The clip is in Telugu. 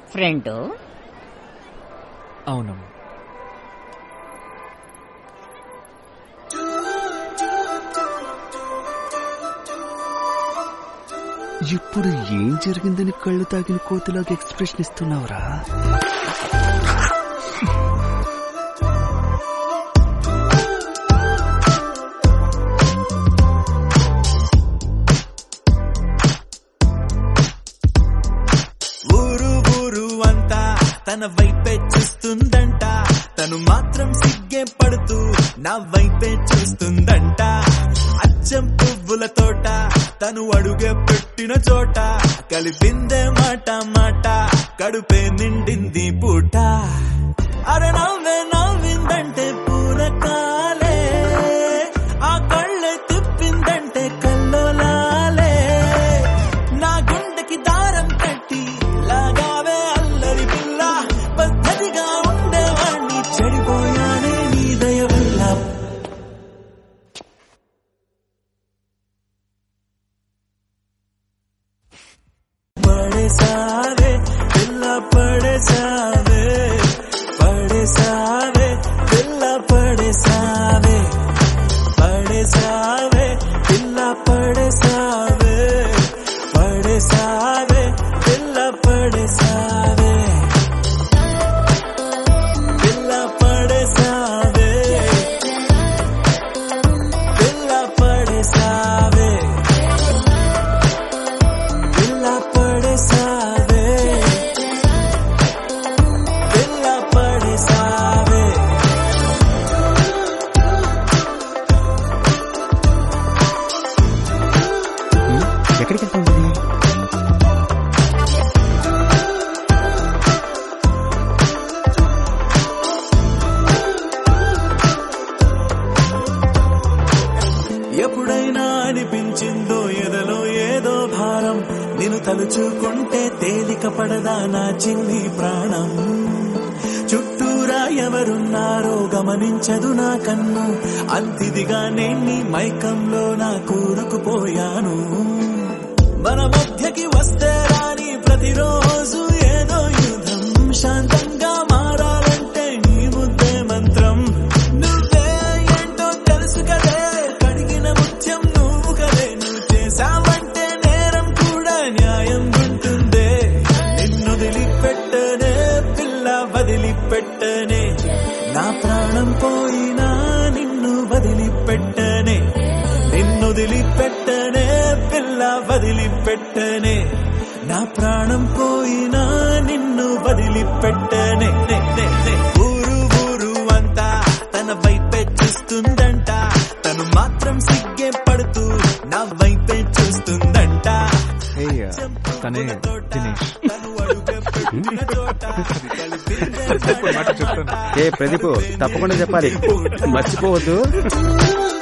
ఫ్రెండ్ అవునమ్మా ఇప్పుడు ఏం జరిగిందని కళ్ళు తాగిన కోతిలాగా ఎక్స్ప్రెషన్ ఇస్తున్నావురా ఊరు ఊరు అంతా తన వైపే చూస్తుందంట తను మాత్రం సిగ్గే పడుతూ నా వైపే చూస్తుందంట అచ్చం పువ్వుల తోట తను అడుగే పెట్టిన చోట కలిపిందే మాట మాట కడుపే నిండింది పూట అరే నవ్వే నవ్విందంటే పూరకాలే ఆ కళ్ళే తిప్పిందంటే కల్లోలాలే నా గుండెకి దారం కట్టి లాగావే అల్లరి పిల్ల పద్ధతిగా ఉండేవాణ్ణి చెడిపోయానే నీ దయ వల్ల పడేసావే పిల్ల పడేసావే పడేసావే పిల్ల పడేసావే పడేసావే పిల్ల పడేసావే పడేసావే పిల్ల పడేసావే పిల్ల పడేసావే పిల్ల పడేసావే పిల్ల పడేసావే పిల్ల పడేసావే ఎక్కడికి వెళ్తుంది ఎప్పుడైనా అనిపించిందో ఎదలో ఏదో భారం నేను తలుచుకుంటే తేలిక పడదా నా చిన్ని ప్రాణం చుట్టూరా ఎవరున్నారో గమనించదు నా కన్ను అంతిదిగా నేను మైకంలో నా కూరుకుపోయాను మన మధ్యకి వస్తే రాని ప్రతిరోజు ఏదో యుద్ధం శాంతంగా మారాలంటే నీ ముద్దే మంత్రం నువ్వే ఏంటో తెలుసు కదే కడిగిన ముత్యం నువ్వు కదే నువ్వు చేసావంటే నేరం కూడా న్యాయం ఉంటుందే నిన్ను వదిలిపెట్టనే పిల్ల వదిలిపెట్టనే నా ప్రాణం పోయినా నిన్ను వదిలిపెట్టనే నిన్ను వదిలిపెట్టనే పిల్ల వదిలిపెట్టనే నా ప్రాణం పోయినా నిన్ను వదిలిపెట్టనే నే, నే, నే. ఊరు ఊరు అంతా తన వైపే చూస్తుందంట తను మాత్రం సిగ్గే పడుతూ నా వైపే చూస్తుందంట తనే దినేష్ తను అడుగే పెట్టిన చోట కలిపిందే మాట చెప్తాను ఏ ప్రదీప్ తప్పకుండా చెప్పాలి మర్చిపోవద్దు